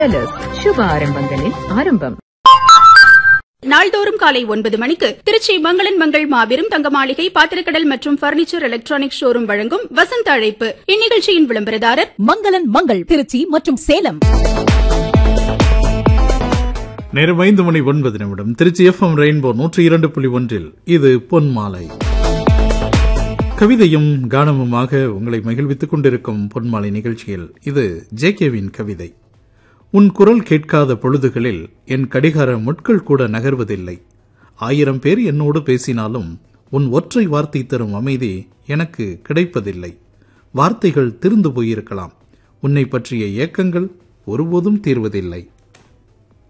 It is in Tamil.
ஜுவல்லர்ஸ் சுப ஆரம்பங்களின் ஆரம்பம் நாள்தோறும் காலை ஒன்பது மணிக்கு திருச்சி மங்களன் மங்கள் மாபெரும் தங்க மாளிகை பாத்திரக்கடல் மற்றும் பர்னிச்சர் எலக்ட்ரானிக் ஷோரூம் வழங்கும் வசந்த அழைப்பு இந்நிகழ்ச்சியின் விளம்பரதாரர் மங்களன் மங்கள் திருச்சி மற்றும் சேலம் நேரம் ஐந்து மணி ஒன்பது நிமிடம் திருச்சி எஃப்எம் ரெயின்போ நூற்றி இரண்டு புள்ளி ஒன்றில் இது பொன் மாலை கவிதையும் கானமுமாக உங்களை மகிழ்வித்துக் கொண்டிருக்கும் பொன்மாலை நிகழ்ச்சியில் இது ஜேகேவின் கவிதை உன் குரல் கேட்காத பொழுதுகளில் என் கடிகார முட்கள் கூட நகர்வதில்லை ஆயிரம் பேர் என்னோடு பேசினாலும் உன் ஒற்றை வார்த்தை தரும் அமைதி எனக்கு கிடைப்பதில்லை வார்த்தைகள் திருந்து போயிருக்கலாம் உன்னை பற்றிய ஏக்கங்கள் ஒருபோதும் தீர்வதில்லை